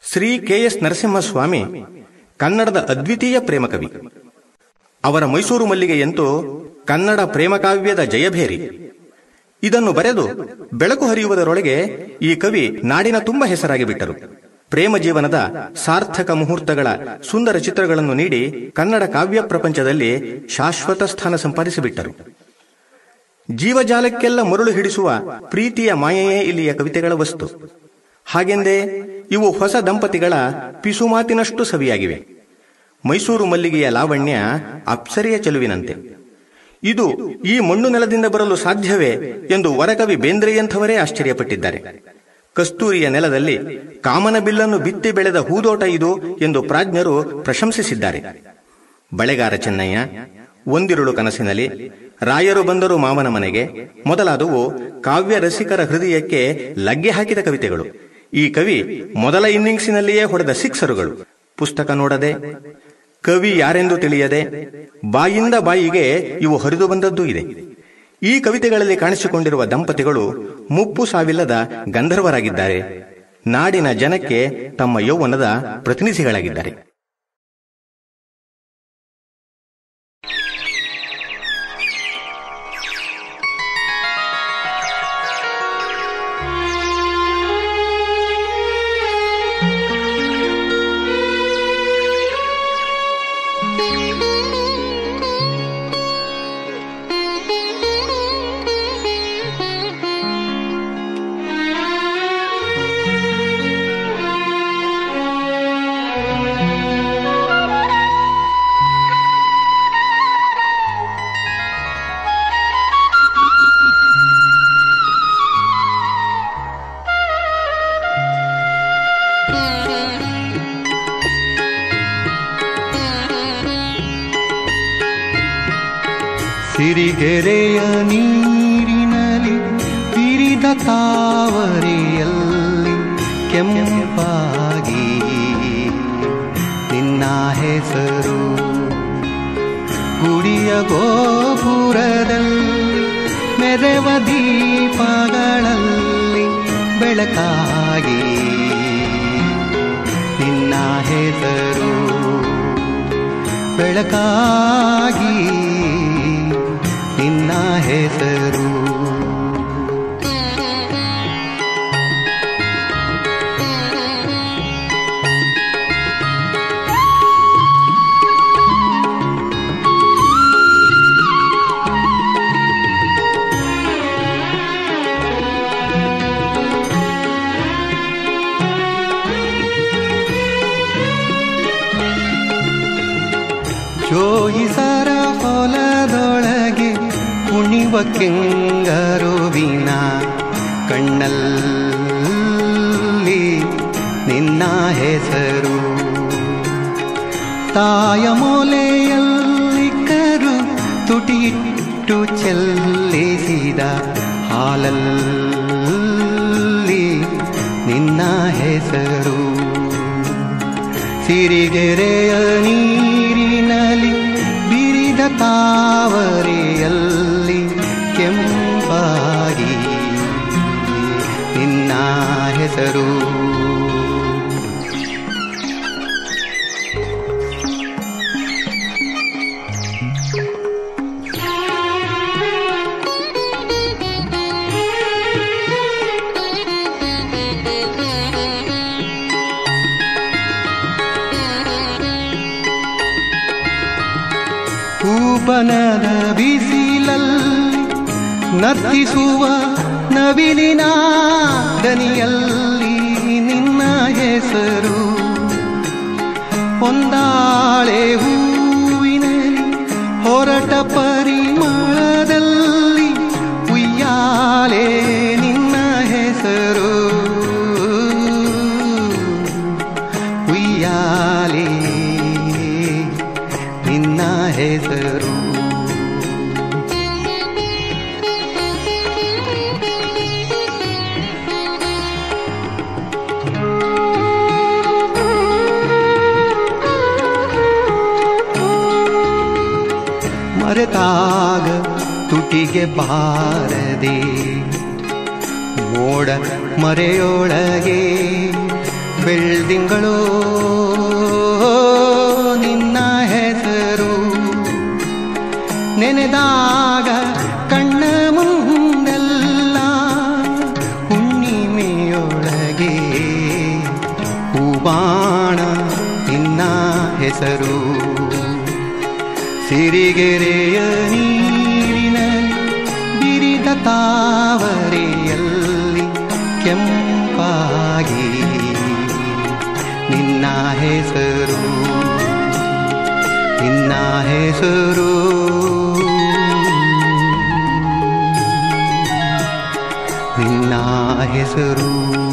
Shri K S Narasimhaswamy ಕನ್ನಡದ ಅದ್ವಿತೀಯ ಪ್ರೇಮಕವಿ ಅವರ ಮೈಸೂರು ಮಲ್ಲಿಗೆಯಂತೂ ಕನ್ನಡ ಪ್ರೇಮಕಾವ್ಯದ ಜಯಭೇರಿ ಇದನ್ನು ಬರೆದು ಬೆಳಕು ಹರಿಯುವುದರೊಳಗೆ ಈ ಕವಿ ನಾಡಿನ ತುಂಬ ಹೆಸರಾಗಿ ಬಿಟ್ಟರು ಪ್ರೇಮ ಜೀವನದ ಸಾರ್ಥಕ ಮುಹೂರ್ತಗಳ ಸುಂದರ ಚಿತ್ರಗಳನ್ನು ನೀಡಿ ಕನ್ನಡ ಕಾವ್ಯ ಪ್ರಪಂಚದಲ್ಲಿ ಶಾಶ್ವತ ಸ್ಥಾನ ಸಂಪಾದಿಸಿಬಿಟ್ಟರು ಜೀವಜಾಲಕ್ಕೆಲ್ಲ ಮರುಳು ಹಿಡಿಸುವ ಪ್ರೀತಿಯ ಮಾಯೆಯೇ ಇಲ್ಲಿಯ ಕವಿತೆಗಳ ವಸ್ತು ಹಾಗೆಂದೇ ಇವು ಹೊಸ ದಂಪತಿಗಳ ಪಿಸುಮಾತಿನಷ್ಟು ಸವಿಯಾಗಿವೆ ಮೈಸೂರು ಮಲ್ಲಿಗೆಯ ಲಾವಣ್ಯ ಅಪ್ಸರೆಯ ಚೆಲುವಿನಂತೆ ಇದು ಈ ಮಣ್ಣು ನೆಲದಿಂದ ಬರಲು ಸಾಧ್ಯವೇ ಎಂದು ವರಕವಿ ಬೇಂದ್ರೆಯಂಥವರೇ ಆಶ್ಚರ್ಯಪಟ್ಟಿದ್ದಾರೆ ಕಸ್ತೂರಿಯ ನೆಲದಲ್ಲಿ ಕಾಮನ ಬಿಲ್ಲನ್ನು ಬಿತ್ತಿ ಬೆಳೆದ ಹೂದೋಟ ಇದು ಎಂದು ಪ್ರಾಜ್ಞರು ಪ್ರಶಂಸಿಸಿದ್ದಾರೆ ಬಳೆಗಾರ ಚೆನ್ನಯ್ಯ ಒಂದಿರುಳು ಕನಸಿನಲ್ಲಿ ರಾಯರು ಬಂದರು ಮಾವನ ಮನೆಗೆ ಮೊದಲಾದವು ಕಾವ್ಯ ರಸಿಕರ ಹೃದಯಕ್ಕೆ ಲಗ್ಗೆ ಹಾಕಿದ ಕವಿತೆಗಳು ಈ ಕವಿ ಮೊದಲ ಇನ್ನಿಂಗ್ಸಿನಲ್ಲಿಯೇ ಹೊಡೆದ ಸಿಕ್ಸರುಗಳು ಪುಸ್ತಕ ನೋಡದೆ ಕವಿ ಯಾರೆಂದು ತಿಳಿಯದೆ ಬಾಯಿಂದ ಬಾಯಿಗೆ ಇವು ಹರಿದು ಬಂದದ್ದೂ ಇದೆ ಈ ಕವಿತೆಗಳಲ್ಲಿ ಕಾಣಿಸಿಕೊಂಡಿರುವ ದಂಪತಿಗಳು ಮುಪ್ಪು ಸಾವಿಲ್ಲದ ಗಂಧರ್ವರಾಗಿದ್ದಾರೆ ನಾಡಿನ ಜನಕ್ಕೆ ತಮ್ಮ ಯೌವನದ ಪ್ರತಿನಿಧಿಗಳಾಗಿದ್ದಾರೆ ಸಿರಿಗೆರೆಯ ನೀರಿನಲ್ಲಿ ಬಿರಿದ ತಾವರೆಯಲ್ಲಿ ಕೆಂಪಾಗಿ ನಿನ್ನ ಹೆಸರು ಗುಡಿಯ ಗೋಪುರದಲ್ಲಿ ಮೆರವ ದೀಪಗಳಲ್ಲಿ ಬೆಳಕಾಗಿ ನಿನ್ನ ಹೆಸರು ಬೆಳಕಾಗಿ ನಿನ್ನ ಹೆಸರು ಜೋಯಿಸರ ಹೊಲದೊಳಗೆ ಕುಣಿವ ಕೆಂಗರುವಿನ ಕಣ್ಣಲ್ಲಿ ನಿನ್ನ ಹೆಸರು ತಾಯ ಮೊಲೆಯಲ್ಲಿ ಕರು ತುಟಿಟ್ಟು ಚೆಲ್ಲಿಸಿದ ಹಾಲಲ್ಲಿ ನಿನ್ನ ಹೆಸರು ಸಿರಿಗೆರೆಯ ನೀರಿನಲ್ಲಿ ಬಿರಿದ ತಾವರೆಯಲ್ಲಿ ಕೆಂಪಾಗಿ ನಿನ್ನ ಹೆಸರು ಹೂಬನದ ಬಿಸಿಲಲ್ಲಿ ನರ್ತಿಸುವ ನವಿಲಿನ ದನಿಯಲ್ಲಿ ನಿನ್ನ ಹೆಸರು ಒಂದಾಳೆ ಹೂವಿನಲ್ಲಿ ಹೊರಟ ಪರಿಮಳದಲ್ಲಿ ಉಯ್ಯಾಲೆ ನಿನ್ನ ಹೆಸರು ಉಯ್ಯಾಲೆ ನಿನ್ನ ಹೆಸರು ಮರೆತಾಗ ತುಟಿಗೆ ಬಾರದೆ ಮೋಡ ಮರೆಯೊಳಗೆ ಬೆಳ್ದಿಂಗಳು ನಿನ್ನ ಹೆಸರು ನೆನೆದಾಗ ಕಣ್ಣ ಮುಂದೆಲ್ಲ ಹುಣ್ಣಿಮೆಯೊಳಗೆ ಹೂಬಾಣ ನಿನ್ನ ಹೆಸರು ಸಿರಿಗೆರೆಯ ನೀರಿನ ಬಿರಿದ ತಾವರೆಯಲ್ಲಿ ಕೆಂಪಾಗಿ ನಿನ್ನ ಹೆಸರು ನಿನ್ನ ಹೆಸರು ನಿನ್ನ ಹೆಸರು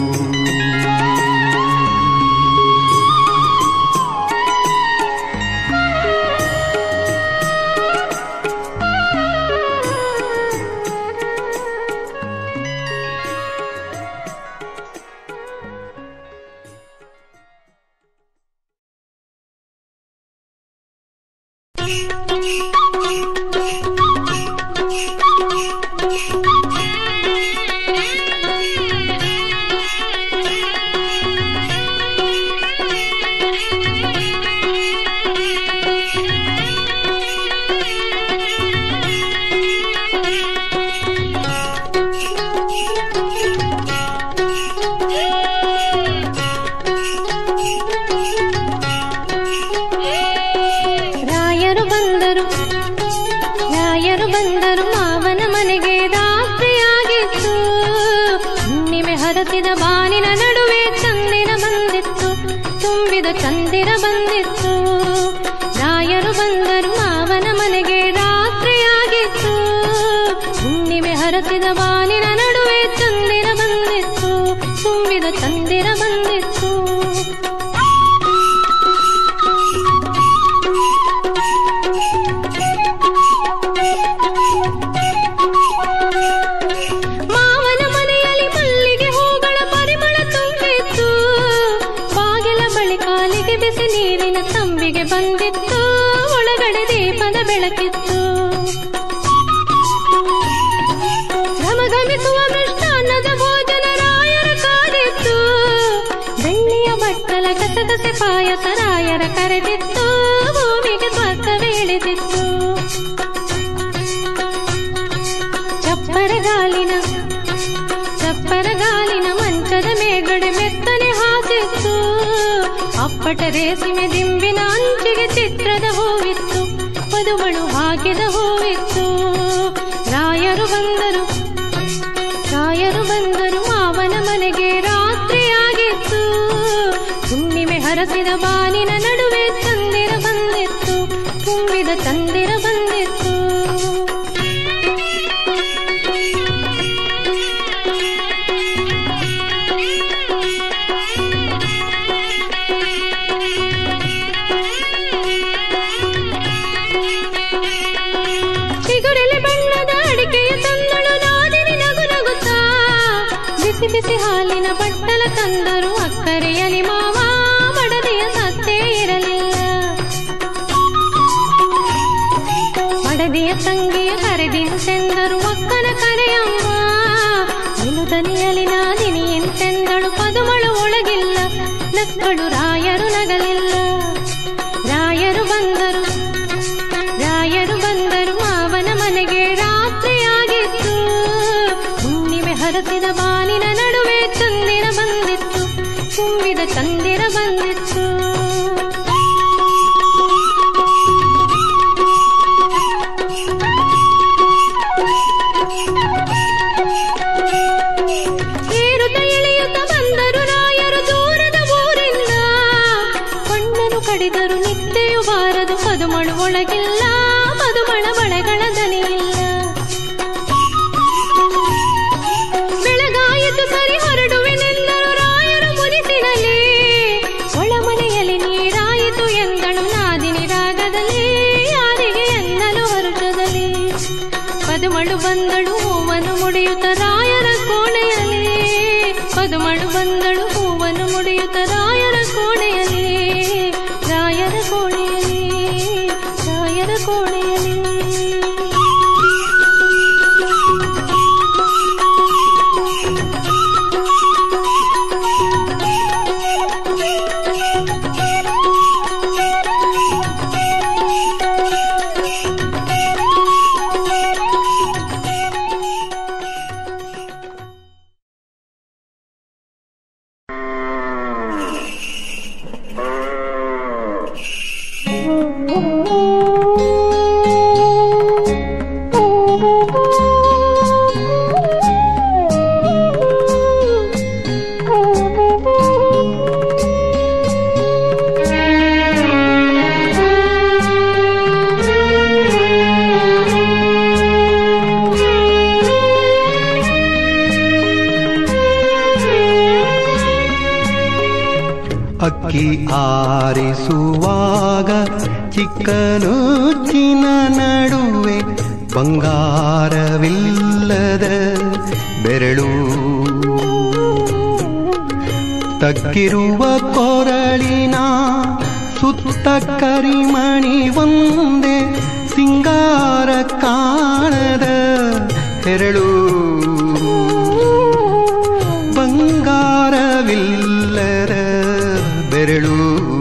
ರಾಯರು ಬಂದರು ರಾಯರು ಬಂದರು ಮಾವನ ಮನೆಗೆ ರಾತ್ರಿಯಾಗಿತ್ತು ಹುಣ್ಣಿಮೆ ಹರಸಿದ ಬಾನಿನ ನಡುವೆ ಚಂದಿರ ಬಂದಿತ್ತು ತುಂಬಿದ ಚಂದಿರ ಬಂದಿತ್ತು ರಾಯರು ಬಂದರು ಮಾವನ ಮನೆಗೆ ರಾತ್ರಿಯಾಗಿತ್ತು ಹುಣ್ಣಿಮೆ ಹರಸಿದ ಬಾನಿನ ನಡುವೆ ಚಂದಿರ ಬಂದಿತ್ತು ತುಂಬಿದ ಚಂದಿರ ಬಂದಿತ್ತು ಮಾವನ ಮನೆಯಲ್ಲಿ ಮಲ್ಲಿಗೆ ಹೂಗಳ ಪರಿಮಳ ತುಂಬಿತ್ತು ಬಾಗಿಲ ಬಳಿ ಕಾಲಿಗೆ ಬಿಸಿ ನೀರಿನ ತಂಬಿಗೆ ಬಂದಿತ್ತು ಒಳಗಡೆ ದೀಪದ ಬೆಳಕಿತ್ತು ಘಮಘಮಿಸುವ ಮೃಷ್ಟಾನ್ನದ ಭೋಜನ ರಾಯರ ಕಾದಿತ್ತು ಬೆಳ್ಳಿಯ ಬಟ್ಟಲ ಗಸಗಸೆ ಪಾಯಸ ರಾಯರ ಕರೆದಿತ್ತು ಭೂಮಿಗೆ ಸ್ವರ್ಗವೇ ಇಳಿದಿತ್ತು ಚಪ್ಪರ ಗಾಲಿನ ಚಪ್ಪರ ಗಾಲಿನ ಮಂಚದ ಮೇಗಡೆ ಮೆತ್ತನೆ ಹಾಸಿತ್ತು ಅಪ್ಪಟ ರೇಸಿಮೆ ದಿಂಬಿನ ಅಂಚಿಗೆ ಚಿತ್ರದ ಹೂವಿತ್ತು ಮದುಮಳು ಹಾಕಿದ ಹೂವಿತ್ತು ರಾಯರು ಬಂದರು ರಾಯರು ಬಂದರು ಮಾವನ ಮನೆಗೆ ರಾತ್ರಿಯಾಗಿತ್ತು ಹುಣ್ಣಿಮೆ ಹರಸಿದ ಬಾನಿನ ನಡುವೆ ಚಂದಿರ ಬಂದಿತ್ತು ತುಂಬಿದ ಚಂದಿರ ಬಂದಿತ್ತು ಚಿಗುರೆಲೆ ಬಣ್ಣದ ಅಡಿಕೆಯ ತಂದಳು ನಾದಿನಿ ನಗು ನಗುತ್ತಾ ಬಿಸಿ ಬಿಸಿ ಹಾಲಿನ ಬಟ್ಟಲ ತಂದರು ಅಕ್ಕರೆಯಲಿ ಮಾವ ಮಡದಿಯ ಸತ್ತೇ ಇರಲಿಲ್ಲ ಮಡದಿಯ ತಂಗಿಯ ಕರೆದಿಂತೆಂದರು ಅಕ್ಕನ ಕರೆಯಮ್ಮ ನಿಲುದನಿಯಲಿ ನಾದಿನಿ ಎಂತೆಂದಳು ಪದುಮಳು ಒಳಗಿಲ್ಲ ನಕ್ಕಳು ರಾಯರು ನಗಲಿಲ್ಲ ರಾಯರು ಬಂದರು ರಾಯರು ಬಂದರು ಮಾವನ ಮನೆಗೆ ರಾತ್ರಿಯಾಗಿತ್ತು ಹುಣ್ಣಿಮೆ ಹರಸಿದ ಬಾನಿನ ನಡುವೆ ಚಂದಿರ ಬಂದಿತ್ತು ತುಂಬಿದ ಚಂದಿರ ಬಂದಿತ್ತು ಏರುತ್ತ ಇಳಿಯುತ್ತ ಬಂದರು ರಾಯರು ದೂರದ ಊರಿಂದ ಕಣ್ಣನು ಕಡಿದರು ನಿತ್ಯೆಯು ಬಾರದು ಪದುಮಳು ಒಳಗಿಲ್ಲ ಪದುಮಳ ಬಳೆಗಳ ದನಿಯಿಲ್ಲ ಬೆಳಗಾಯಿತು ಸರಿ ಹೊರಡುವೆನೆಂದರು ರಾಯರು ಮುನಿಸಿನಲ್ಲಿ ಒಳಮನೆಯಲ್ಲಿ ನೀರಾಯಿತು ಎಂದಳು ನಾದಿನಿ ರಾಗದಲ್ಲಿ ಯಾರಿಗೆ ಎನ್ನಲು ಹರುಷದಲ್ಲಿ ಪದುಮಳು ಬಂದಳು ಹೂವನ್ನು ಮುಡಿಯುತ್ತ ರಾಯರ ಕೋಣೆಯಲ್ಲಿ ಪದುಮಳು ಬಂದಳು ಹೂವನ್ನು ಮುಡಿಯುತ್ತ ರಾಯರ ಕೋಣೆಯಲ್ಲಿ ರಾಯರ ಕೋಣೆಯಲ್ಲಿ ರಾಯರ ಕೋಣೆಯಲ್ಲಿ ಅಕ್ಕಿ ಆರಿಸುವಾಗ ಚಿಕ್ಕನುಚ್ಚಿನ ನಡುವೆ ಬಂಗಾರವಿಲ್ಲದ ಬೆರಳು ತಗ್ಗಿರುವ ಕೊರಳಿನ ಸುತ್ತ ಕರಿಮಣಿ ಒಂದೇ ಸಿಂಗಾರ ಕಾಣದ ಹೆರಳು ಬಂಗಾರವಿಲ್ಲದ ಬೆರಳು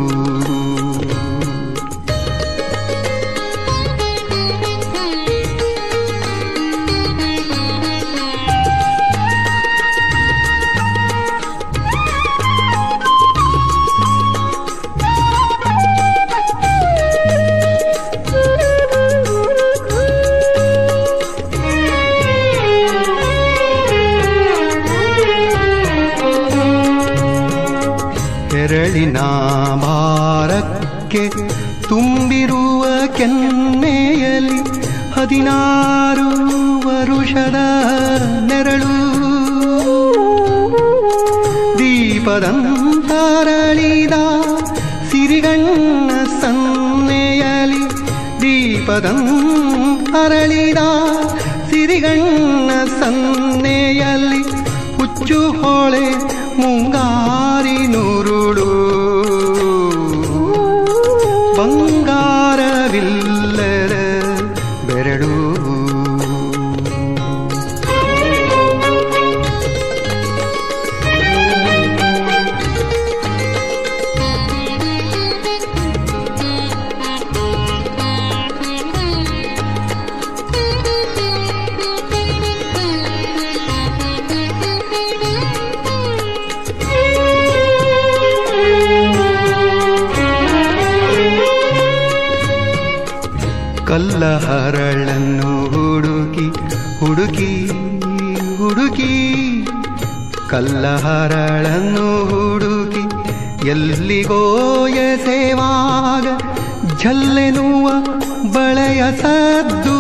ಹೆರಳಿನ ಭಾರಕ್ಕೆ ತುಂಬಿರುವ ಕೆನ್ನೆಯಲ್ಲಿ ಹದಿನಾರು ವರುಷದ ನೆರಳು ದೀಪದಂತರಳಿದ ಸಿರಿಗಣ್ಣ ಸನ್ನೆಯಲಿ ದೀಪದಂ ಅರಳಿದ ಸಿರಿಗಣ್ಣ ಸನ್ನೆಯಲ್ಲಿ ಹುಚ್ಚು ಹೊಳೆ ಮುಂಗಾರಿ ನೂರುಳು ಬಂಗಾರವಿಲ್ಲದ ಬೆರಳು ಕಲ್ಲ ಹರಳನ್ನು ಹುಡುಕಿ ಹುಡುಕಿ ಹುಡುಕಿ ಕಲ್ಲ ಹರಳನ್ನು ಹುಡುಕಿ ಎಲ್ಲಿಗೋ ಎಸೆವಾಗ ಝಲ್ಲೆನುವ ಬಳೆಯ ಸದ್ದು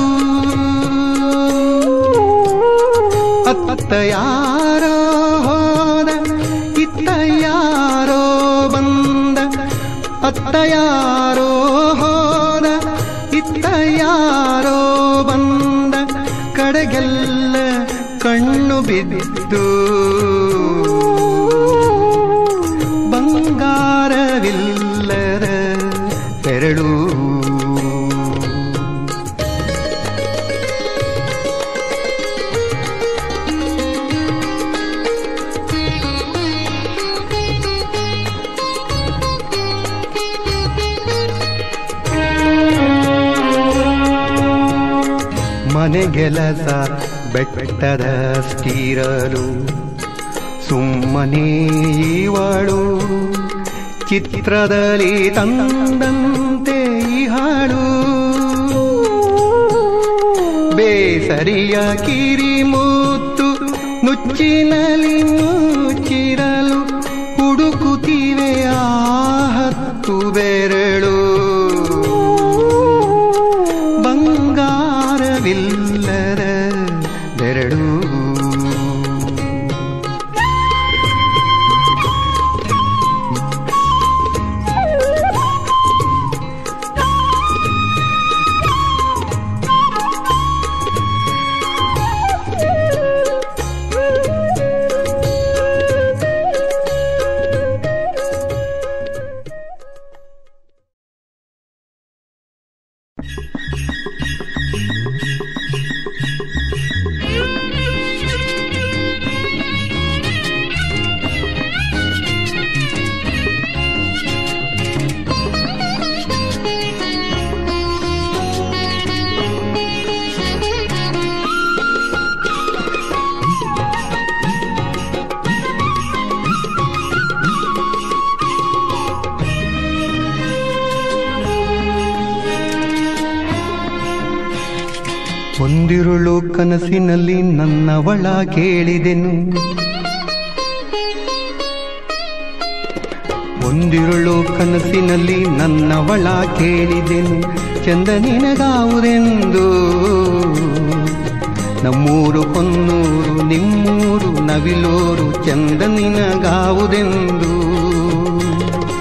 ಅತ್ತ ಯಾರೋ ಹೋದ ಇತ್ತ ಯಾರೋ ಬಂದ ಅತ್ತ ಯಾರೋ ಹೋದ ಇತ್ತ ಯಾರೋ ಬಂದ ಕಡೆಗೆಲ್ಲ ಕಣ್ಣು ಬಿದ್ದು ಬಂಗಾರವಿಲ್ಲದ ಬೆರಳು ಮನೆಗೆಲಸ ಬೆಟ್ಟದಷ್ಟಿರಲು ಸುಮ್ಮನೆ ಇವಳು ಚಿತ್ರದಲ್ಲಿ ತಂದಂತೆ ಇಹಳು ಬೇಸರಿಯ ಕಿರಿಮೂತ್ತು ನುಚ್ಚಿನಲ್ಲಿ ಮುಚ್ಚಿರಲು ಹುಡುಕುತ್ತಿವೆ ಆ ಹತ್ತು ಬೆರಳು ಬಂಗಾರವಿಲ್ಲದ ಬೆರಳು ಒಂದಿರುಳು ಕನಸಿನಲ್ಲಿ ನನ್ನವಳ ಕೇಳಿದೆನು ಒಂದಿರುಳು ಕನಸಿನಲ್ಲಿ ನನ್ನವಳ ಕೇಳಿದೆನು ಚಂದ ನಿನಗಾವುದೆಂದು ನಮ್ಮೂರು ಹೊನ್ನೂರು ನಿಮ್ಮೂರು ನವಿಲೂರು ಚಂದ ನಿನಗಾವುದೆಂದು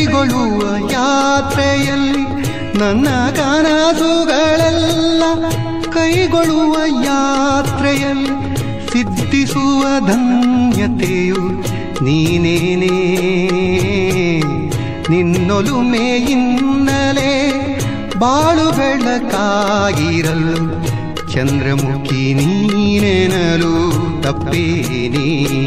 ಕೈಗೊಳ್ಳುವ ಯಾತ್ರೆಯಲ್ಲಿ ನನ್ನ ಕನಸುಗಳೆಲ್ಲ ಕೈಗೊಳ್ಳುವ ಯಾತ್ರೆಯಲ್ಲಿ ಸಿದ್ಧಿಸುವ ಧನ್ಯತೆಯು ನೀನೇನೇ ನಿನ್ನೊಲುಮೆಯಿಂದಲೇ ಬಾಳು ಬೆಳಕಾಗಿರಲು ಚಂದ್ರಮುಖಿ ನೀನೆನಲು ತಪ್ಪೇನೇ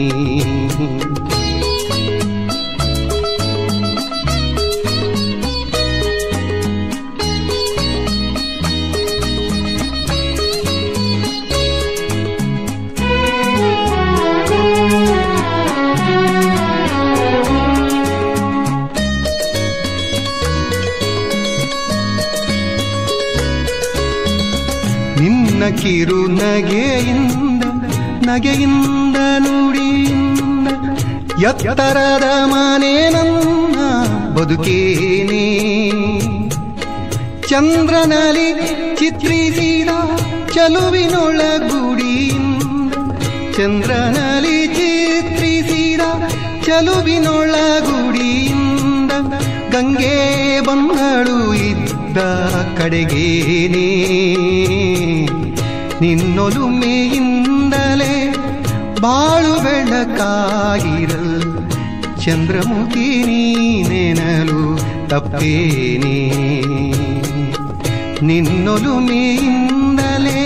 ನಿನ್ನ ಕಿರು ನಗೆಯಿಂದ ನಗೆಯಿಂದ ನುಡಿಯಿಂದ ಎತ್ತರದ ಮನೆ ನನ್ನ ಬದುಕೇನೆ ಚಂದ್ರನಲ್ಲಿ ಚಿತ್ರಿಸಿದ ಚಲುವಿನೊಳಗುಡಿಯಿಂದ ಚಂದ್ರನಲ್ಲಿ ಚಿತ್ರಿಸಿದ ಚಲುವಿನೊಳಗುಡಿಯಿಂದ ಗಂಗೆ ಬಂಗಳು ಇದ್ದ ಕಡೆಗೇನೆ ನಿನ್ನೊಲುಮೆಯಿಂದಲೇ ಬಾಳು ಬೆಳಕಾಗಿರಲ್ ಚಂದ್ರಮುಖಿ ನೀನೆನಲು ತಪ್ಪೇನೇ ನಿನ್ನೊಲುಮೆಯಿಂದಲೇ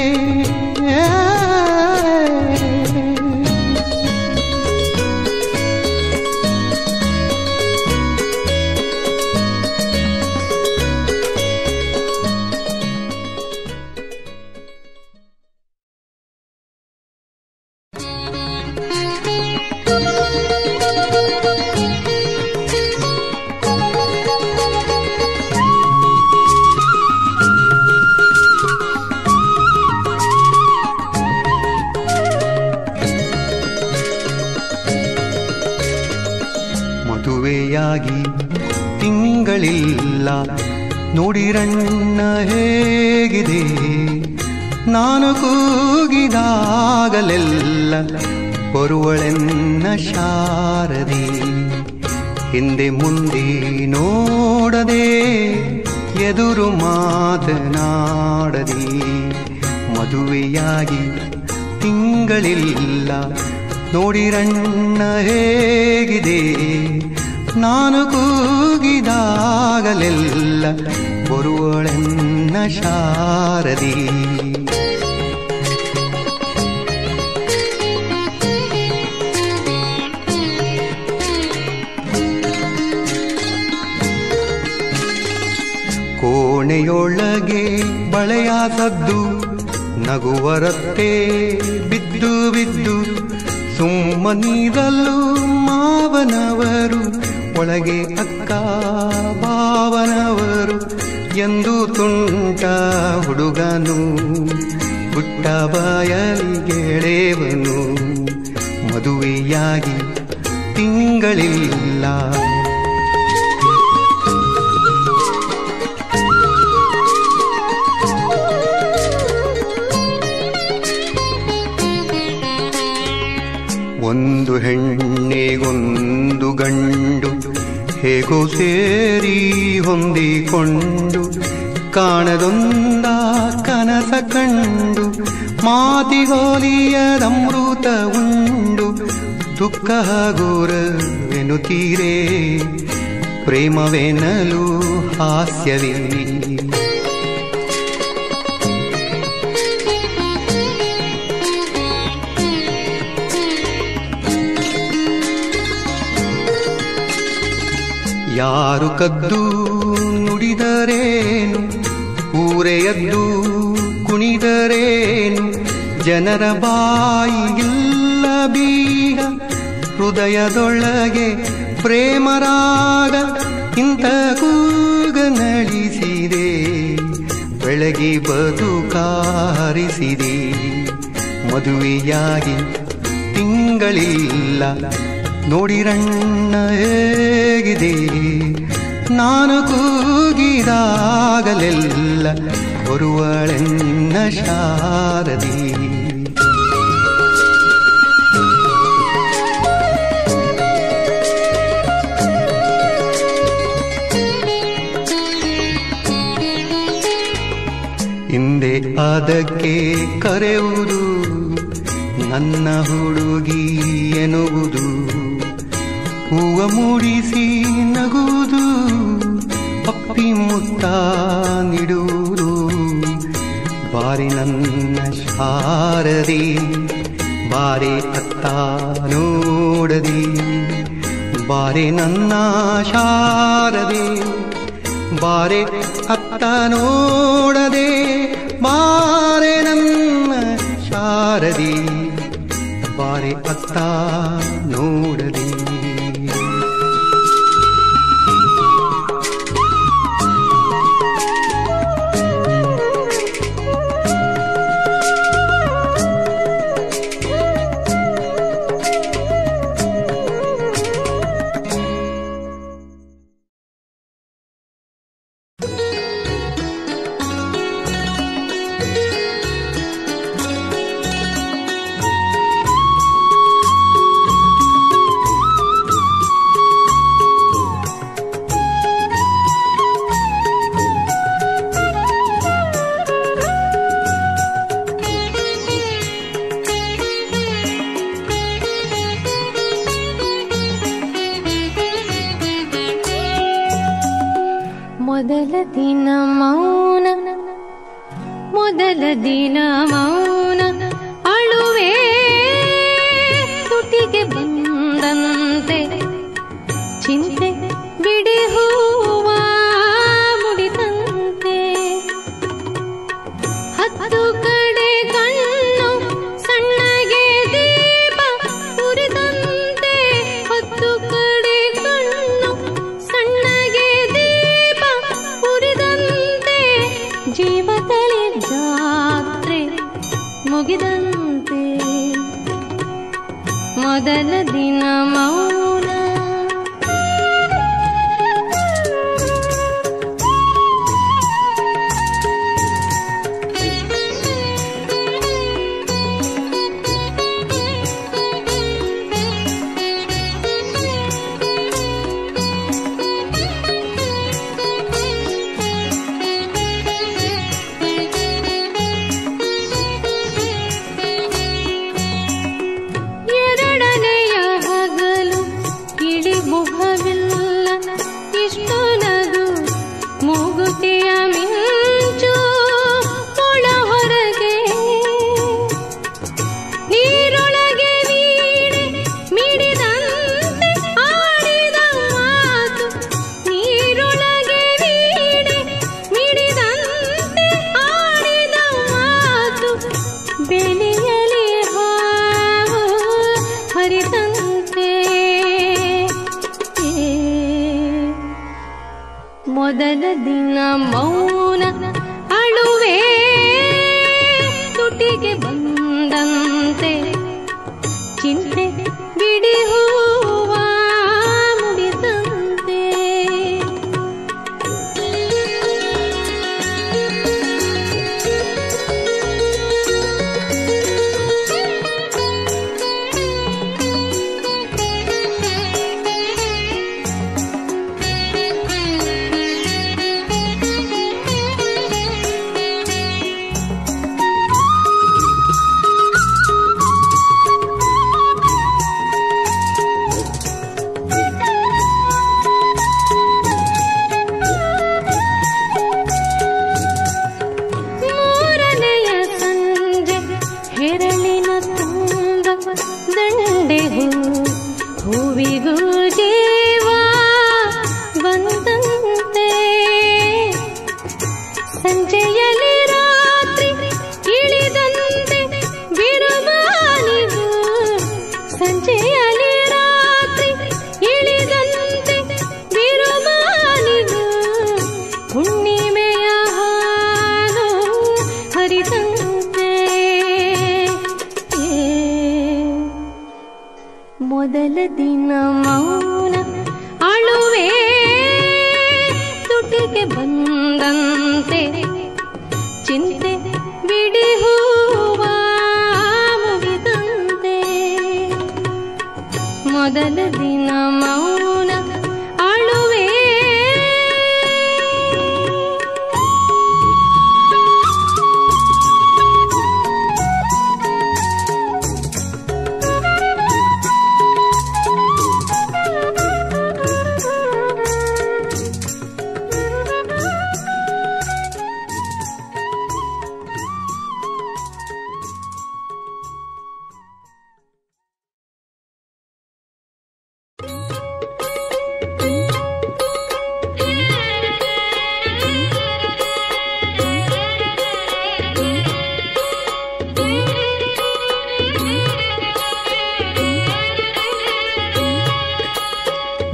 ಮದುವೆಯಾಗಿ ತಿಂಗಳಿಲ್ಲ ನೋಡಿರಣ್ಣ ಹೇಗಿದೆ ನಾನು ಕೂಗಿದಾಗಲೆಲ್ಲ ಬರುವಳೆನ್ನ ಶಾರದೆ ಹಿಂದೆ ಮುಂದೆ ನೋಡದೆ ಎದುರು ಮಾತನಾಡದೆ ಮದುವೆಯಾಗಿ ತಿಂಗಳಿಲ್ಲ ನೋಡಿರಣ್ಣ ಹೇಗಿದೆ ನಾನು ಕೂಗಿದಾಗಲೆಲ್ಲ ಬರುವಳೆನ್ನ ಶಾರದಿ ಕೋಣೆಯೊಳಗೆ ಬಳೆಯ ಸದ್ದು ನಗುವರತ್ತೆ ಬಿದ್ದು ಬಿದ್ದು ಸುಮ್ಮನಿರಲು ಮಾವನವರು ಒಳಗೆ ಅಕ್ಕ ಭಾವನವರು ಎಂದು ತುಂಟ ಹುಡುಗನು ಪುಟ್ಟ ಬಾಯಲಿ ಗೆಳೆವನು ಮದುವೆಯಾಗಿ ತಿಂಗಳಿಲ್ಲ ಒಂದು ಹೆಣ್ಣಿಗೊಂದು ಗಂಡು ಹೇಗೋ ಸೇರಿ ಹೊಂದಿಕೊಂಡು ಕಾಣದೊಂದ ಕನಸ ಕಂಡು ಮಾತಿಗೋಲಿಯದಮೃತ ಉಂಡು ದುಃಖ ಗೋರವೆನುತ್ತೀರೇ ಪ್ರೇಮವೆನಲು ಹಾಸ್ಯವಿಲ್ಲಿ ಯಾರು ಕದ್ದು ನುಡಿದರೇನು ಊರೆಯದ್ದು ಕುಣಿದರೇನು ಜನರ ಬಾಯಿಗಿಲ್ಲ ಬೀಗ ಹೃದಯದೊಳಗೆ ಪ್ರೇಮರಾಗ ಇಂಥ ಕೂಗ ನಳಿಸಿದೆ ಬೆಳಗಿ ಬದುಕಾರಿಸಿದೆ ಮದುವೆಯಾಗಿ ತಿಂಗಳಿಲ್ಲ ನೋಡಿರಣ್ಣ ಹೇಗಿದೆ ನಾನು ಕೂಗಿದಾಗಲೆಲ್ಲ ಬರುವಳೆನ್ನ ಶಾರದಿ ಅದಕ್ಕೆ ಕರೆಯುವುದು ನನ್ನ ಹುಡುಗಿ ಎನ್ನುವುದು ಹೂವ ಮೂಡಿಸಿ ನಗುವುದು ಅಪ್ಪಿ ಮುತ್ತ ನೀಡುವುದು ಬಾರಿ ನನ್ನ ಶಾರದಿ ಬಾರಿ ಅತ್ತ ನೋಡದಿ ಬಾರಿ ನನ್ನ ಶಾರದಿ ಬಾರೆ ಅತ್ತ ನೋಡದೆ ಬಾರೆ ನನ್ನ ಶಾರದಿ ಬಾರೆ ಅತ್ತ ನೋಡದೆ ಮೊದಲ ದಿನ ಮೌನ ಮೊದಲ ದಿನ ಮೌನ ಅಳುವೆ ತುಟಿಗೆ ಬಂದಂತೆ ಚಿಂತೆ ಬಿಡಿ ಹೂವ ಮುಡಿದಂತೆ ಹತ್ತು ಕಡೆ ಕಣ್ಣು ಸಣ್ಣಗೆ ದೀಪ ಉರಿದಂತೆ ಹತ್ತು ಕಡೆ ಕಣ್ಣು ಸಣ್ಣಗೆ ದೀಪ ಉರಿದಂತೆ ಜೀವದಲ್ಲಿ ಜಾತ್ರೆ ಮುಗಿದಂತೆ ಮೊದಲ ದಿನ ಮೌನ ಎರಡನೆಯ ಹಗಲು ಇಳಿ ಮುಖವಿಲ್ಲ ಇಷ್ಟು ನಗು ಮೂಗುತಿಯ ಮಿಂಚು ಒಳ ಹೊರಗೆ ನೀರೊಳಗೆ ನೀಡೆ ಮಿಡಿದಂತೆ ಆಡಿದ ಮಾತು ನೀರೊಳಗೆ ನೀಡೆ ಮಿಡಿದಂತೆ ಆಡಿದ ಮಾತು ಬೆಲೆಯಲಿ ಹಾವು ಹರಿದಂತೆ ಮೊದಲ ದಿನ ಮೌನ ಅಳುವೆ ತುಟಿಗೆ ಬಂದಂತೆ ಚಿಂತೆ ಬಿಡಿ ಹೂವ ಮುಡಿದಂತೆ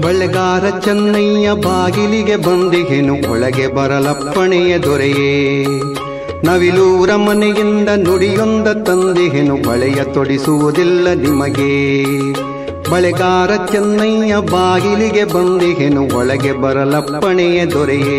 ಬಳೆಗಾರ ಚೆನ್ನಯ್ಯ ಬಾಗಿಲಿಗೆ ಬಂದಿಗೆನು ಒಳಗೆ ಬರಲಪ್ಪಣೆಯ ದೊರೆಯೇ ನವಿಲೂರ ಮನೆಯಿಂದ ನುಡಿಯೊಂದ ತಂದಿಗೆನು ಬಳೆಯ ತೊಡಿಸುವುದಿಲ್ಲ ನಿಮಗೆ ಬಳೆಗಾರ ಚೆನ್ನಯ್ಯ ಬಾಗಿಲಿಗೆ ಬಂದಿಗೆನು ಒಳಗೆ ಬರಲಪ್ಪಣೆಯ ದೊರೆಯೇ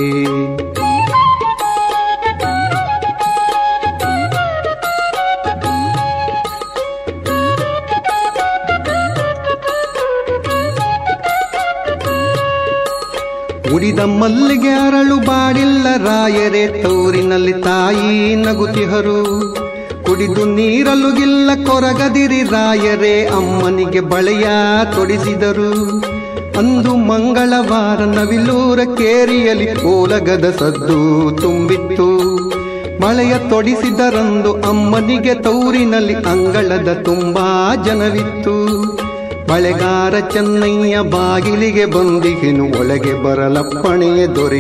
ಉಡಿದ ಮಲ್ಲಿಗೆ ಅರಳು ಬಾಡಿಲ್ಲ ರಾಯರೇ ತೌರಿನಲ್ಲಿ ತಾಯಿ ನಗುತಿಹರು ಕುಡಿದು ನೀರಲುಗಿಲ್ಲ ಕೊರಗದಿರಿ ರಾಯರೇ ಅಮ್ಮನಿಗೆ ಬಳೆಯ ತೊಡಿಸಿದರು ಅಂದು ಮಂಗಳವಾರ ನವಿಲೂರ ಕೇರಿಯಲಿ ಓಲಗದ ಸದ್ದು ತುಂಬಿತ್ತು ಬಳೆಯ ತೊಡಿಸಿದರಂದು ಅಮ್ಮನಿಗೆ ತೌರಿನಲ್ಲಿ ಅಂಗಳದ ತುಂಬಾ ಜನವಿತ್ತು ಬಳೆಗಾರ ಚೆನ್ನಯ್ಯ ಬಾಗಿಲಿಗೆ ಬಂದಿಗೆನು ಒಳಗೆ ಬರಲಪ್ಪಣೆಯ ದೊರೆ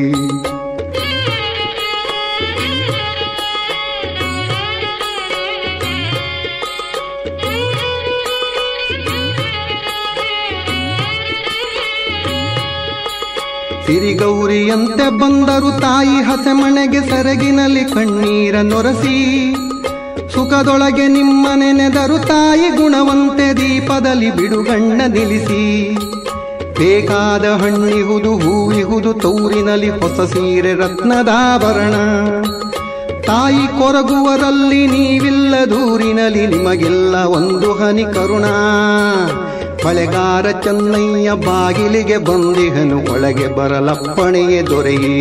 ಸಿರಿಗೌರಿಯಂತೆ ಬಂದರು ತಾಯಿ ಹಸೆಮಣೆಗೆ ಸೆರಗಿನಲ್ಲಿ ಕಣ್ಣೀರ ನೊರಸಿ ಸುಖದೊಳಗೆ ನಿಮ್ಮ ನೆನೆದರು ತಾಯಿ ಗುಣವಂತೆ ದೀಪದಲ್ಲಿ ಬಿಡುಗಣ್ಣ ನಿಲ್ಲಿಸಿ ಬೇಕಾದ ಹಣ್ಣಿಹುದು ಹೂವಿಹುದು ತೌರಿನಲ್ಲಿ ಹೊಸ ಸೀರೆ ರತ್ನದಾಭರಣ ತಾಯಿ ಕೊರಗುವರಲ್ಲಿ ನೀವಿಲ್ಲ ದೂರಿನಲ್ಲಿ ನಿಮಗೆಲ್ಲ ಒಂದು ಹನಿ ಕರುಣ ಬಳೆಗಾರ ಚೆನ್ನಯ್ಯ ಬಾಗಿಲಿಗೆ ಬಂದಿಹನು ಒಳಗೆ ಬರಲಪ್ಪಣೆಯೇ ದೊರೆಯೇ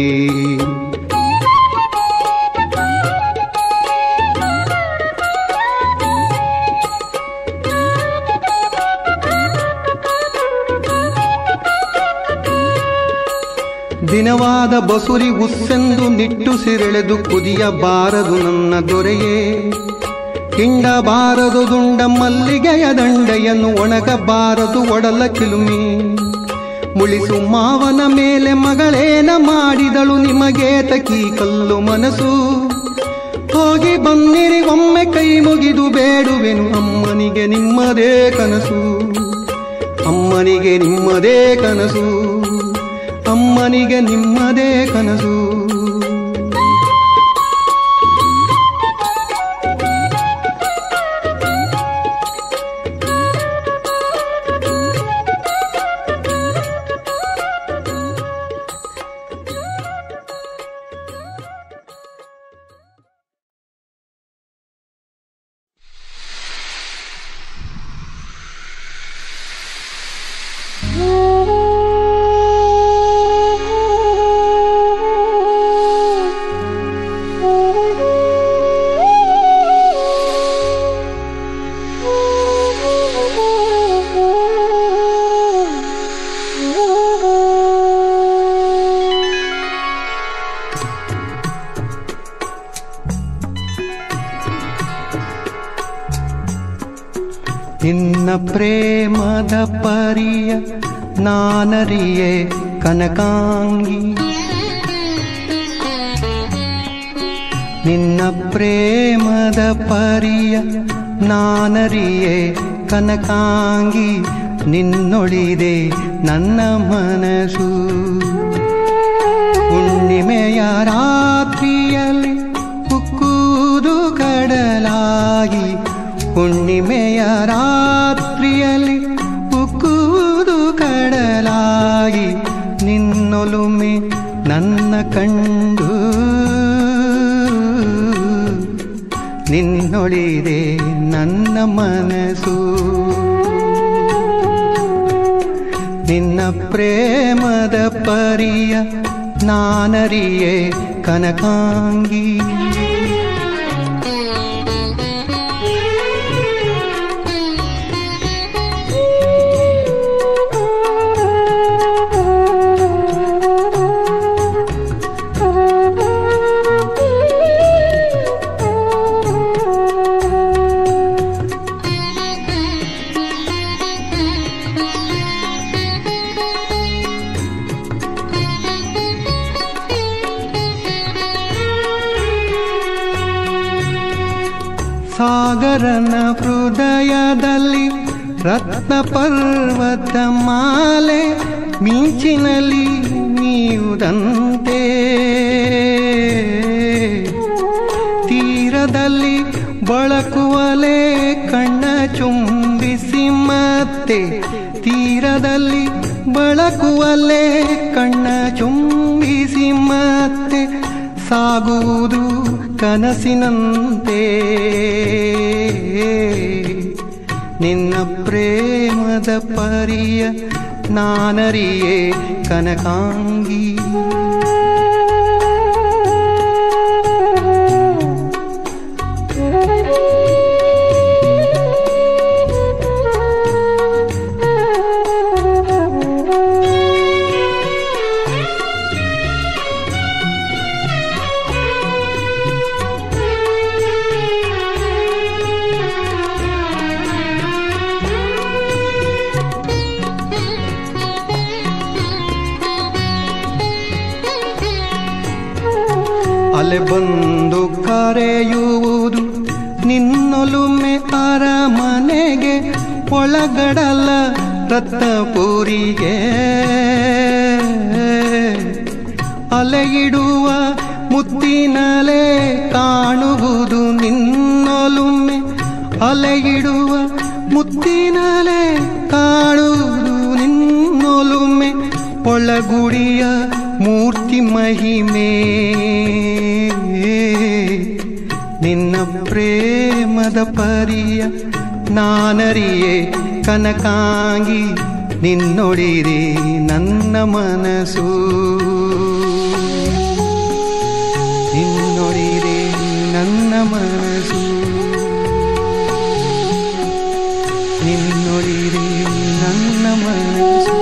ದಿನವಾದ ಬಸುರಿ ಉಸ್ಸೆಂದು ನಿಟ್ಟುಸಿರೆಳೆದು ಕುದಿಯಬಾರದು ನನ್ನ ದೊರೆಯೇ ಹಿಂಡಬಾರದು ದುಂಡ ಮಲ್ಲಿಗೆಯ ದಂಡೆಯನ್ನು ಒಣಗಬಾರದು ಒಡಲ ಕಿಲುಮಿ ಮುಳಿಸು ಮಾವನ ಮೇಲೆ ಮಗಳೇನ ಮಾಡಿದಳು ನಿಮಗೆ ತಕಿ ಕಲ್ಲು ಮನಸ್ಸು ಹೋಗಿ ಬನ್ನಿರಿ ಒಮ್ಮೆ ಕೈ ಮುಗಿದು ಬೇಡುವೆನು ಅಮ್ಮನಿಗೆ ನಿಮ್ಮದೇ ಕನಸು ಅಮ್ಮನಿಗೆ ನಿಮ್ಮದೇ ಕನಸು ಅಮ್ಮನಿಗೆ ನಿಮ್ಮದೇ ಕನಸು ನಿನ್ನ ಪ್ರೇಮದ ಪರಿಯ ನಾನರಿಯೇ ಕನಕಾಂಗಿ ನಿನ್ನ ಪ್ರೇಮದ ಪರಿಯ ನಾನರಿಯೇ ಕನಕಾಂಗಿ ನಿನ್ನೊಳಿದೆ ನನ್ನ ಮನಸ್ಸು ಹುಣ್ಣಿಮೆಯ ರಾತ್ರಿಯಲ್ಲಿ ಉಕ್ಕುವುದು ಕಡಲಾಗಿ ಹುಣ್ಣಿಮೆಯ ರಾತ್ರಿಯಲ್ಲಿ ಉಕ್ಕುವುದು ಕಡಲಾಗಿ ನಿನ್ನೊಲುಮೆ ನನ್ನ ಕಂಡು ನಿನ್ನೊಳಿದೆ ನನ್ನ ಮನಸ್ಸು ನಿನ್ನ ಪ್ರೇಮದ ಪರಿಯ ನಾನರಿಯೇ ಕನಕಾಂಗಿ ಸಾಗರನ ಹೃದಯದಲ್ಲಿ ರತ್ನ ಪರ್ವತ ಮಾಲೆ ಮಿಂಚಿನಲ್ಲಿ ಮೀಯುದಂತೆ ತೀರದಲ್ಲಿ ಬಳಕುವಲೆ ಕಣ್ಣ ಚುಂಬಿಸಿ ಮತ್ತೆ ತೀರದಲ್ಲಿ ಬಳಕುವಲೆ ಕಣ್ಣ ಚುಂಬಿಸಿ ಮತ್ತೆ ಸಾಗುವುದು ಕನಸಿನಂತೆ ನಿನ್ನ ಪ್ರೇಮದ ಪರಿಯ ನಾನರಿಯೇ ಕನಕಾಂಗಿ ಅಲೆ ಬಂದು ಕರೆಯುವುದು ನಿನ್ನೊಲುಮೆ ಅರಮನೆಗೆ ಒಳಗಡಲ ರತ್ನಪುರಿಗೆ ಅಲೆಯಿಡುವ ಮುತ್ತಿನಲೆ ಕಾಣುವುದು ನಿನ್ನೊಲುಮೆ ಅಲೆಯಿಡುವ ಮುತ್ತಿನಲೆ ಕಾಣುವುದು ನಿನ್ನೊಲುಮೆ ಒಳಗುಡಿಯ ಮೂರ್ತಿ ಮಹಿಮೆ ನಿನ್ನ ಪ್ರೇಮದ ಪರಿಯ ನಾನರಿಯೇ ಕನಕಾಂಗಿ ನಿನ್ನೊಡಿದೆ ನನ್ನ ಮನಸ್ಸು ನಿನ್ನೊಡಿದೆ ನನ್ನ ಮನಸ್ಸು ನಿನ್ನೊಡಿದೆ ನನ್ನ ಮನಸ್ಸು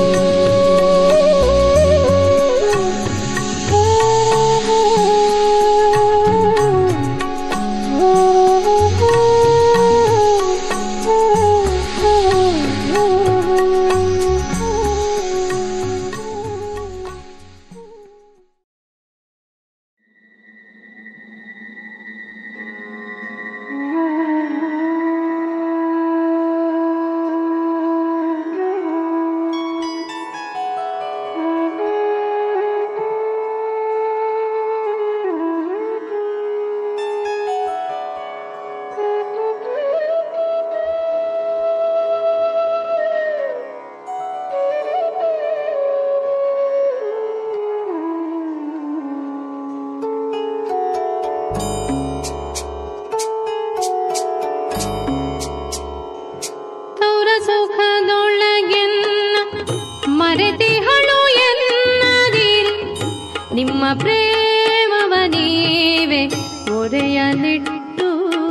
ತೌರ ಸುಖದೊಳಗೆನ್ನ ಮರೆತಿಹಳು ಎನ್ನದಿರಿ ನಿಮ್ಮ ಪ್ರೇಮವ ನೀವೆ ಒರೆಯಲಿಟ್ಟು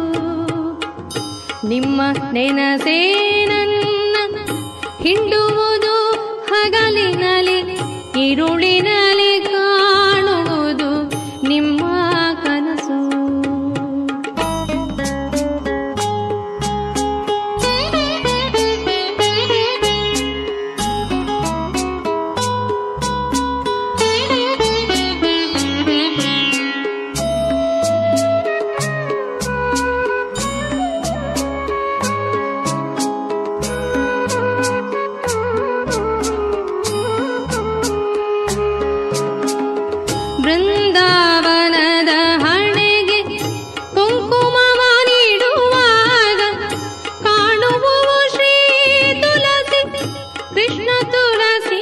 ನಿಮ್ಮ ನೆನಸೇ ನನ್ನ ಹಿಂಡುವುದು ಹಗಲಿನಲಿ ಇರುಳಿನಲಿ ಕಾಣುವುದು ನಿಮ್ಮ ಕನಸು ಬೃಂದಾವನದ ಹಣೆಗೆ ಕುಂಕುಮವ ನೀಡುವಾಗ ಕಾಣುವುದು ಶ್ರೀ ತುಳಸಿ ಕೃಷ್ಣ ತುಳಸಿ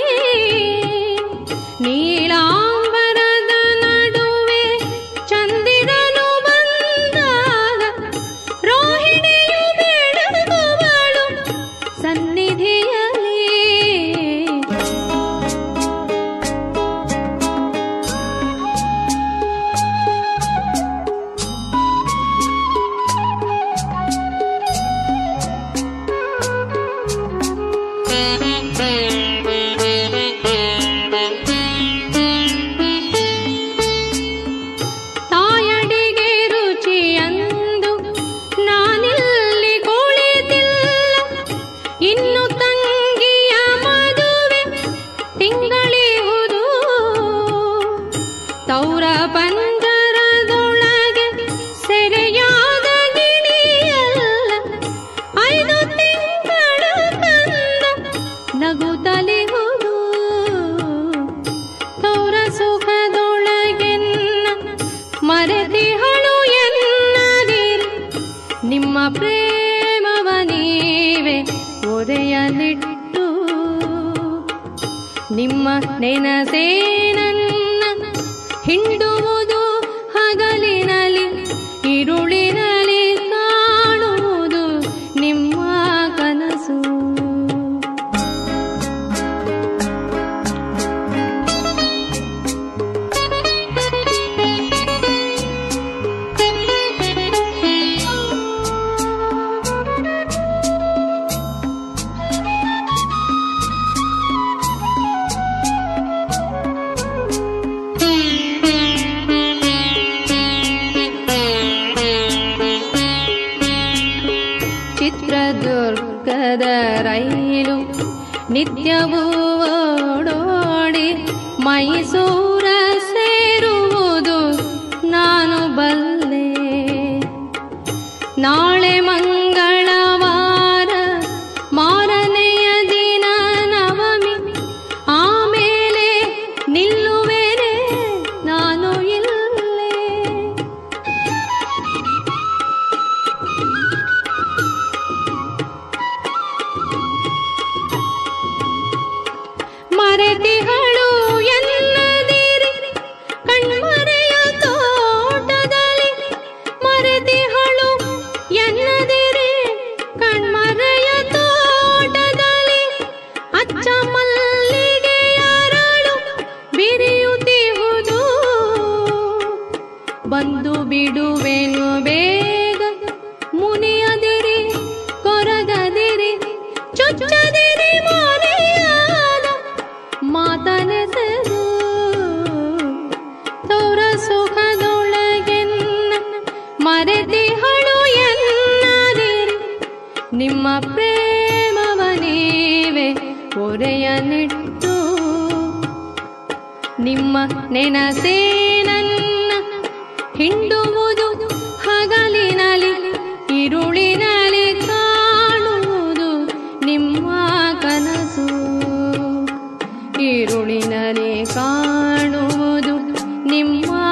ನೀಲಾಂಬರದ ನಡುವೆ ಚಂದಿರನು ಬಂದಾಗ ರೋಹಿಣಿಯು ಬೆಳಗುವಳು ಸನ್ನಿಧಿಯಲ್ಲಿ ತಾಯಡಿಗೆ ರುಚಿಯಂದು ನಾನಿಲ್ಲಿ ಕುಳಿತಿಲ್ಲ ಇನ್ನು ತಂಗಿಯ ಮದುವೆ ತಿಂಗಳಿಹುದು ತೌರ ಪಂಜರದೊಳಗೆ ಸೆರೆಯಾದ ಗಿಳಿಯಲ್ಲ ಐದು ತಿಂಗಳ ಪ್ರೇಮವ ನೀವೆ ಒರೆಯಲಿಟ್ಟು ನಿಮ್ಮ ನೆನಸೇ ನನ್ನ ಹಿಂಡುವುದು ಹಗಲಿನಲಿ ಇರುಳಿನಲಿ ಕಾಣುವುದು ನಿಮ್ಮ ಕನಸು ಚಿತ್ರದುರ್ಗದ ರೈಲು ನಿತ್ಯವೂ ಓಡೋಡಿ ಮೈಸೂರ ಸೇರುವುದು ನಾನು ಬಲ್ಲೆ ನಾಳೆ ಮಂಗಳವಾರ ಮಾರನೆಯ ದಿನ ನವಮಿ ಆಮೇಲೆ ನಿಲ್ಲುವೆನೆ ನಾನು ಇಲ್ಲೇ ಮರೆತಿಹಳು ಎನ್ನದಿರಿ ಕಣ್ಮರೆಯ ತೋಟದಲ್ಲಿ ಮರೆತಿಹಳು ಎನ್ನದಿರಿ ಕಣ್ಮರೆಯ ತೋಟದಲ್ಲಿ ಅಚ್ಚ ಮಲ್ಲಿಗೆಯರಳು ಬಿರಿಯುತ್ತಿಹುದು ಬಂದು ಬಿಡುವೆನು ಬೇಗ ಮುನಿಯದಿರಿ ಕೊರಗದಿರಿ ಚೊಚ್ಚದಿರಿ ಮನೆಯಾದ ಮಾತನೆಸೆದು ತೌರ ಸುಖದೊಳಗೆನ್ನ ಮರೆತಿಹಳು ಎನ್ನದಿರಿ ನಿಮ್ಮ ಪ್ರೇಮವ ನೀವೆ ಒರೆಯನಿಟ್ಟು ನಿಮ್ಮ ನೆನಸೇ ನನ್ನ ಹಿಂಡುವುದು ಹಗಲಿನಲಿ ಇರುಳಿನಲಿ ಕಾಣುವುದು ನಿಮ್ಮ ಕನಸು ಇರುಳಿನಲಿ ಕಾಣುವುದು ನಿಮ್ಮ